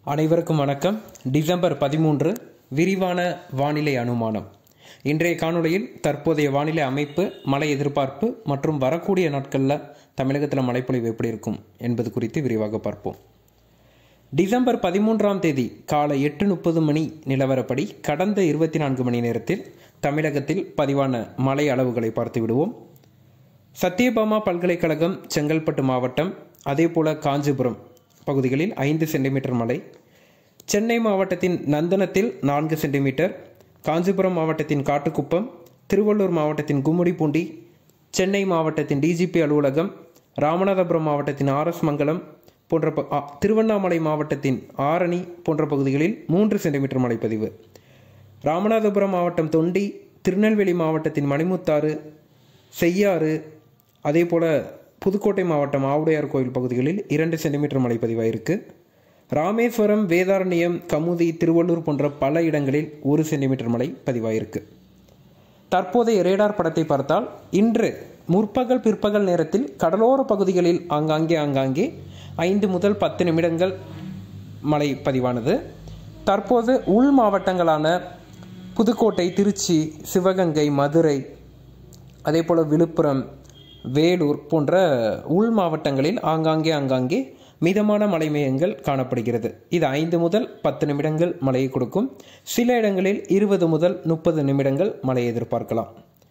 அனைவருக்கும் வணக்கம் டிசம்பர் பதிமூன்று விரிவான வானிலை அனுமானம் இன்றைய காணொளியில் தற்போதைய வானிலை அமைப்பு மழை எதிர்பார்ப்பு மற்றும் வரக்கூடிய நாட்களில் தமிழகத்தில் மழைப்பொழிவு எப்படி இருக்கும் என்பது குறித்து விரிவாக பார்ப்போம் டிசம்பர் பதிமூன்றாம் தேதி காலை எட்டு முப்பது மணி நிலவரப்படி கடந்த இருபத்தி நான்கு மணி நேரத்தில் தமிழகத்தில் பதிவான மழை அளவுகளை பார்த்து விடுவோம் சத்யபாமா பல்கலைக்கழகம் செங்கல்பட்டு மாவட்டம் அதேபோல காஞ்சிபுரம் பகுதிகளில் ஐந்து சென்டிமீட்டர் மழை சென்னை மாவட்டத்தின் நந்தனத்தில் நான்கு சென்டிமீட்டர் காஞ்சிபுரம் மாவட்டத்தின் காட்டுக்குப்பம் திருவள்ளூர் மாவட்டத்தின் கும்மிடிப்பூண்டி சென்னை மாவட்டத்தின் டிஜிபி அலுவலகம் ராமநாதபுரம் மாவட்டத்தின் ஆர்எஸ் மங்கலம் போன்ற ப- ஆ, திருவண்ணாமலை மாவட்டத்தின் ஆரணி போன்ற பகுதிகளில் மூன்று சென்டிமீட்டர் மழைப்பதிவு ராமநாதபுரம் மாவட்டம் தொண்டி திருநெல்வேலி மாவட்டத்தின் மணிமுத்தாறு செய்யாறு அதே போல் புதுக்கோட்டை மாவட்டம் ஆவுடையார் கோயில் பகுதிகளில் இரண்டு சென்டிமீட்டர் மழை பதிவாயிருக்கு ராமேஸ்வரம் வேதாரண்யம் கமுதி திருவள்ளூர் போன்ற பல இடங்களில் ஒரு சென்டிமீட்டர் மழை பதிவாயிருக்கு தற்போதைய ரேடார் படத்தை பார்த்தால் இன்று முற்பகல் பிற்பகல் நேரத்தில் கடலோர பகுதிகளில் ஆங்காங்கே ஆங்காங்கே ஐந்து முதல் பத்து நிமிடங்கள் மழை பதிவானது தற்போது உள் மாவட்டங்களான புதுக்கோட்டை திருச்சி சிவகங்கை மதுரை அதே போல் விழுப்புரம் வேலூர் போன்ற உள் மாவட்டங்களில் ஆங்காங்கே ஆங்காங்கே மிதமான மழை மேகங்கள் காணப்படுகிறது இது ஐந்து முதல் பத்து நிமிடங்கள் மழையை கொடுக்கும் சில இடங்களில் இருபது முதல் முப்பது நிமிடங்கள் மழையை எதிர்பார்க்கலாம்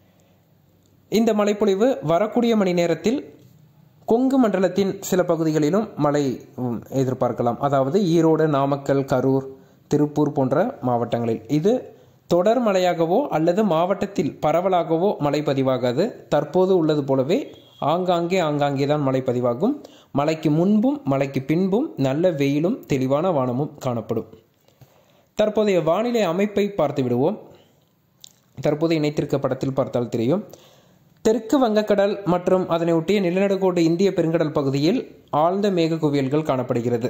இந்த மழைப்பொழிவு வரக்கூடிய மணி நேரத்தில் கொங்கு மண்டலத்தின் சில பகுதிகளிலும் மழை உம், எதிர்பார்க்கலாம் அதாவது ஈரோடு நாமக்கல் கரூர் திருப்பூர் போன்ற மாவட்டங்களில் இது தொடர் மழையாகவோ அல்லது மாவட்டத்தில் பரவலாகவோ மழை பதிவாகாது தற்போது உள்ளது போலவே ஆங்காங்கே ஆங்காங்கே தான் மழை பதிவாகும் மழைக்கு முன்பும் மழைக்கு பின்பும் நல்ல வெயிலும் தெளிவான வானமும் காணப்படும் தற்போதைய வானிலை அமைப்பை பார்த்து விடுவோம் தற்போது இணைத்திருக்க படத்தில் பார்த்தால் தெரியும் தெற்கு வங்கக்கடல் மற்றும் அதனை ஒட்டிய நிலநடுக்கோடு இந்திய பெருங்கடல் பகுதியில் ஆழ்ந்த மேக குவியல்கள் காணப்படுகிறது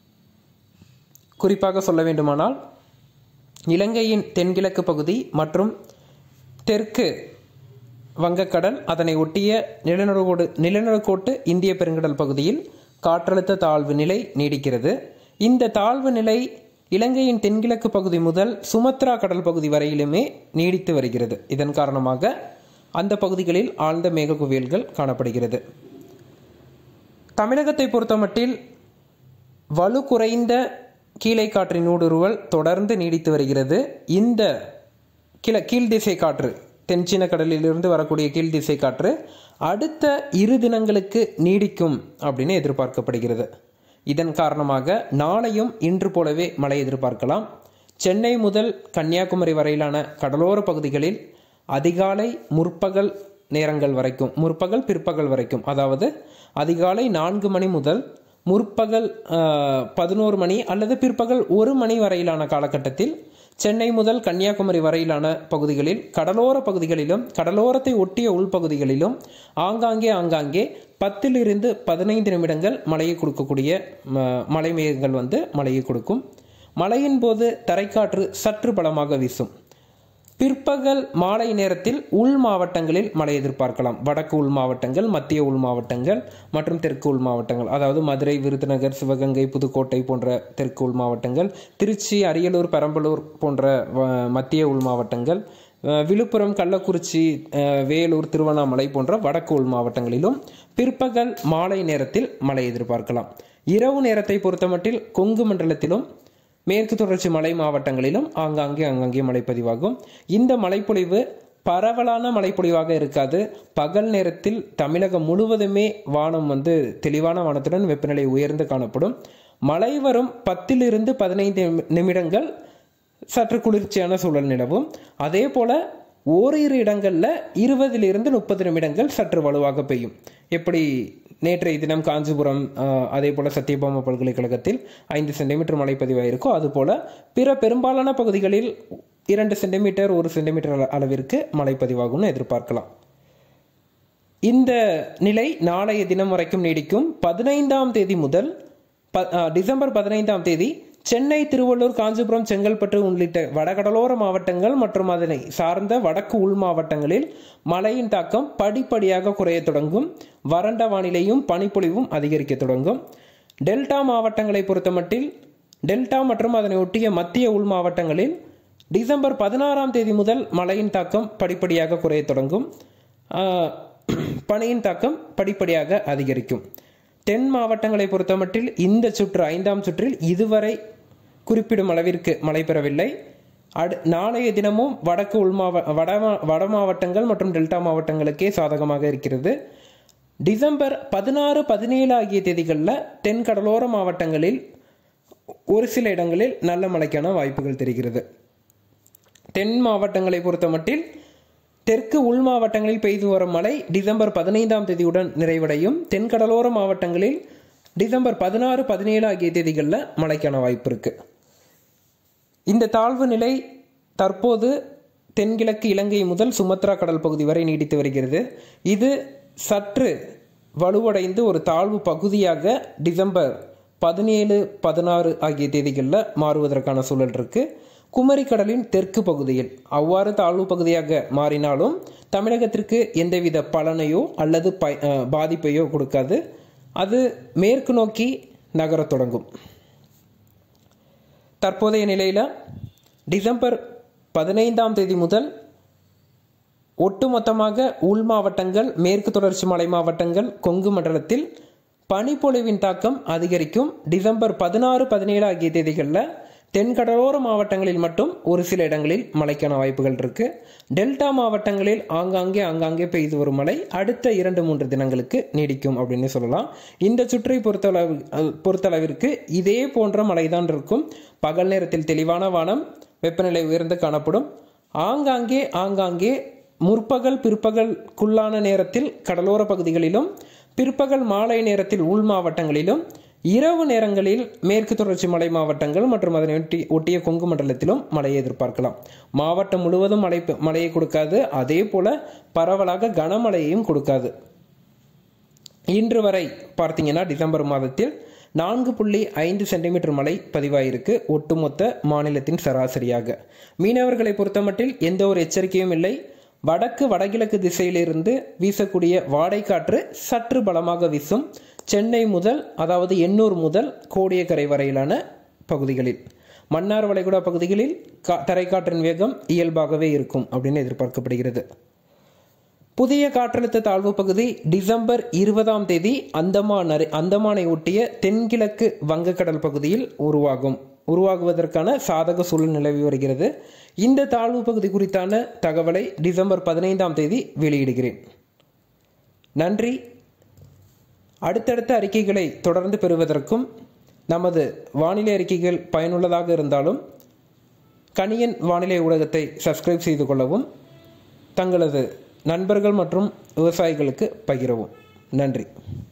குறிப்பாக சொல்ல வேண்டுமானால் இலங்கையின் தென்கிழக்கு பகுதி மற்றும் தெற்கு வங்கக்கடல் அதனை ஒட்டிய நிலநடுக்கோடு நிலநடுக்கோட்டு இந்திய பெருங்கடல் பகுதியில் காற்றழுத்த தாழ்வு நிலை நீடிக்கிறது இந்த தாழ்வு நிலை இலங்கையின் தென்கிழக்கு பகுதி முதல் சுமத்ரா கடல் பகுதி வரையிலுமே நீடித்து வருகிறது இதன் காரணமாக அந்த பகுதிகளில் ஆழ்ந்த மேக குவியல்கள் காணப்படுகிறது தமிழகத்தை பொறுத்தமட்டில் வலு குறைந்த கீழே காற்றின் ஊடுருவல் தொடர்ந்து நீடித்து வருகிறது இந்த கிழ கீழ் திசை காற்று தென்சீன கடலிலிருந்து வரக்கூடிய கீழ் திசை காற்று அடுத்த இரு தினங்களுக்கு நீடிக்கும் அப்படின்னு எதிர்பார்க்கப்படுகிறது இதன் காரணமாக நாளையும் இன்று போலவே மழை எதிர்பார்க்கலாம் சென்னை முதல் கன்னியாகுமரி வரையிலான கடலோர பகுதிகளில் அதிகாலை முற்பகல் நேரங்கள் வரைக்கும் முற்பகல் பிற்பகல் வரைக்கும் அதாவது அதிகாலை நான்கு மணி முதல் முற்பகல் பதினோரு மணி அல்லது பிற்பகல் ஒரு மணி வரையிலான காலகட்டத்தில் சென்னை முதல் கன்னியாகுமரி வரையிலான பகுதிகளில் கடலோர பகுதிகளிலும் கடலோரத்தை ஒட்டிய உள்பகுதிகளிலும் ஆங்காங்கே ஆங்காங்கே பத்திலிருந்து பதினைந்து நிமிடங்கள் மழையை கொடுக்கக்கூடிய ம- மழை மேகங்கள் வந்து மழையை கொடுக்கும் மழையின் போது தரைக்காற்று சற்று பலமாக வீசும் பிற்பகல் மாலை நேரத்தில் உள் மாவட்டங்களில் மழை எதிர்பார்க்கலாம் வடக்கு உள் மாவட்டங்கள் மத்திய உள் மாவட்டங்கள் மற்றும் தெற்கு உள் மாவட்டங்கள் அதாவது மதுரை விருதுநகர் சிவகங்கை புதுக்கோட்டை போன்ற தெற்கு உள் மாவட்டங்கள் திருச்சி அரியலூர் பெரம்பலூர் போன்ற வ- மத்திய உள் மாவட்டங்கள் அஹ், விழுப்புரம் கள்ளக்குறிச்சி அஹ், வேலூர் திருவண்ணாமலை போன்ற வடக்கு உள் மாவட்டங்களிலும் பிற்பகல் மாலை நேரத்தில் மழை எதிர்பார்க்கலாம் இரவு நேரத்தை பொறுத்தமட்டில் கொங்கு மண்டலத்திலும் மேற்கு தொடர்ச்சி மலை மாவட்டங்களிலும் ஆங்காங்கே ஆங்காங்கே மழை பதிவாகும் இந்த மழைப்பொழிவு பரவலான மழைப்பொழிவாக இருக்காது பகல் நேரத்தில் தமிழகம் முழுவதுமே வானம் வந்து தெளிவான வானத்துடன் வெப்பநிலை உயர்ந்து காணப்படும் மழை வரும் பத்திலிருந்து பதினைந்து நிமிடங்கள் சற்று குளிர்ச்சியான சூழல் நிலவும் அதே போல ஓரிரு இடங்களில் இருபதிலிருந்து முப்பது நிமிடங்கள் சற்று வலுவாக பெய்யும் எப்படி நேற்றைய தினம் காஞ்சிபுரம் ஆஹ், அதே போல சத்யபாமா பல்கலைக்கழகத்தில் ஐந்து சென்டிமீட்டர் மழை பதிவாயிருக்கோ அதுபோல பிற பெரும்பாலான பகுதிகளில் இரண்டு சென்டிமீட்டர் ஒரு சென்டிமீட்டர் அள- அளவிற்கு மழை பதிவாகும்னு எதிர்பார்க்கலாம் இந்த நிலை நாளைய தினம் வரைக்கும் நீடிக்கும் பதினைந்தாம் தேதி முதல் ப- ஆ, டிசம்பர் பதினைந்தாம் தேதி சென்னை திருவள்ளூர் காஞ்சிபுரம் செங்கல்பட்டு உள்ளிட்ட வடகடலோர மாவட்டங்கள் மற்றும் அதனை சார்ந்த வடக்கு உள் மாவட்டங்களில் மழையின் தாக்கம் படிப்படியாக குறையத் தொடங்கும் வறண்ட வானிலையும் பனிப்பொழிவும் அதிகரிக்க தொடங்கும் டெல்டா மாவட்டங்களை பொறுத்தமட்டில் டெல்டா மற்றும் அதனை ஒட்டிய மத்திய உள் மாவட்டங்களில் டிசம்பர் பதினாறாம் தேதி முதல் மழையின் தாக்கம் படிப்படியாக குறையத் தொடங்கும் ஆஹ், பனியின் தாக்கம் படிப்படியாக அதிகரிக்கும் தென் மாவட்டங்களை பொறுத்தமட்டில் இந்த சுற்று ஐந்தாம் சுற்றில் இதுவரை குறிப்பிடும் அளவிற்கு மழை பெறவில்லை அடு நாளைய தினமும் வடக்கு உள் மாவ வட மா- வட மாவட்டங்கள் மற்றும் டெல்டா மாவட்டங்களுக்கே சாதகமாக இருக்கிறது டிசம்பர் பதினாறு பதினேழு ஆகிய தேதிகளில் தென் கடலோர மாவட்டங்களில் ஒரு சில இடங்களில் நல்ல மழைக்கான வாய்ப்புகள் தெரிகிறது தென் மாவட்டங்களை பொறுத்தமட்டில் தெற்கு உள் மாவட்டங்களில் பெய்து வரும் மழை டிசம்பர் பதினைந்தாம் தேதியுடன் நிறைவடையும் தென் கடலோர மாவட்டங்களில் டிசம்பர் பதினாறு பதினேழு ஆகிய தேதிகளில் மழைக்கான வாய்ப்பு இருக்கு இந்த தாழ்வு நிலை தற்போது தென்கிழக்கு இலங்கை முதல் சுமத்ரா கடல் பகுதி வரை நீடித்து வருகிறது இது சற்று வலுவடைந்து ஒரு தாழ்வு பகுதியாக டிசம்பர் பதினேழு பதினாறு ஆகிய தேதிகளில் மாறுவதற்கான சூழல் இருக்கு குமரி கடலின் தெற்கு பகுதியில் அவ்வாறு தாழ்வு பகுதியாக மாறினாலும் தமிழகத்திற்கு எந்தவித பலனையோ அல்லது ப அஹ் பாதிப்பையோ கொடுக்காது அது மேற்கு நோக்கி நகரத் தொடங்கும் தற்போதைய நிலையில் டிசம்பர் பதினைந்தாம் தேதி முதல் ஒட்டுமொத்தமாக உள் மாவட்டங்கள் மேற்கு தொடர்ச்சி மலை மாவட்டங்கள் கொங்கு மண்டலத்தில் பனிப்பொழிவின் தாக்கம் அதிகரிக்கும் டிசம்பர் பதினாறு பதினேழு ஆகிய தேதிகளில் தென்கடலோர மாவட்டங்களில் மட்டும் ஒரு சில இடங்களில் மழைக்கான வாய்ப்புகள் இருக்கு டெல்டா மாவட்டங்களில் ஆங்காங்கே ஆங்காங்கே பெய்து வரும் மழை அடுத்த இரண்டு மூன்று தினங்களுக்கு நீடிக்கும் அப்படின்னு சொல்லலாம் இந்த சுற்றை பொறுத்தளவு அஹ், பொறுத்தளவிற்கு இதே போன்ற மழைதான் இருக்கும் பகல் நேரத்தில் தெளிவான வானம் வெப்பநிலை உயர்ந்து காணப்படும் ஆங்காங்கே ஆங்காங்கே முற்பகல் பிற்பகலுக்குள்ளான நேரத்தில் கடலோர பகுதிகளிலும் பிற்பகல் மாலை நேரத்தில் உள் மாவட்டங்களிலும் இரவு நேரங்களில் மேற்கு தொடர்ச்சி மலை மாவட்டங்கள் மற்றும் அதனை ஒட்டி ஒட்டிய கொங்கு மண்டலத்திலும் மழையை எதிர்பார்க்கலாம் மாவட்டம் முழுவதும் மழை பெ- மழையை கொடுக்காது அதே போல பரவலாக கனமழையையும் கொடுக்காது இன்று வரை பார்த்தீங்கன்னா டிசம்பர் மாதத்தில் நான்கு புள்ளி ஐந்து சென்டிமீட்டர் மழை பதிவாயிருக்கு ஒட்டுமொத்த மாநிலத்தின் சராசரியாக மீனவர்களை பொறுத்தமட்டில் எந்த ஒரு எச்சரிக்கையும் இல்லை வடக்கு வடகிழக்கு திசையிலிருந்து வீசக்கூடிய வாடைக்காற்று சற்று பலமாக வீசும் சென்னை முதல் அதாவது எண்ணூர் முதல் கோடியக்கரை வரையிலான பகுதிகளில் மன்னார் வளைகுடா பகுதிகளில் கா தரைக்காற்றின் வேகம் இயல்பாகவே இருக்கும் அப்படின்னு எதிர்பார்க்கப்படுகிறது புதிய காற்றழுத்த தாழ்வு பகுதி டிசம்பர் இருபதாம் தேதி அந்தமான் அரு- அந்தமானை ஒட்டிய தென்கிழக்கு வங்கக்கடல் பகுதியில் உருவாகும் உருவாகுவதற்கான சாதக சூழல் நிலவி வருகிறது இந்த தாழ்வு பகுதி குறித்தான தகவலை டிசம்பர் பதினைந்தாம் தேதி வெளியிடுகிறேன் நன்றி அடுத்தடுத்த அறிக்கைகளை தொடர்ந்து பெறுவதற்கும் நமது வானிலை அறிக்கைகள் பயனுள்ளதாக இருந்தாலும் கணியன் வானிலை ஊடகத்தை சப்ஸ்கிரைப் செய்து கொள்ளவும் தங்களது நண்பர்கள் மற்றும் விவசாயிகளுக்கு பகிரவும் நன்றி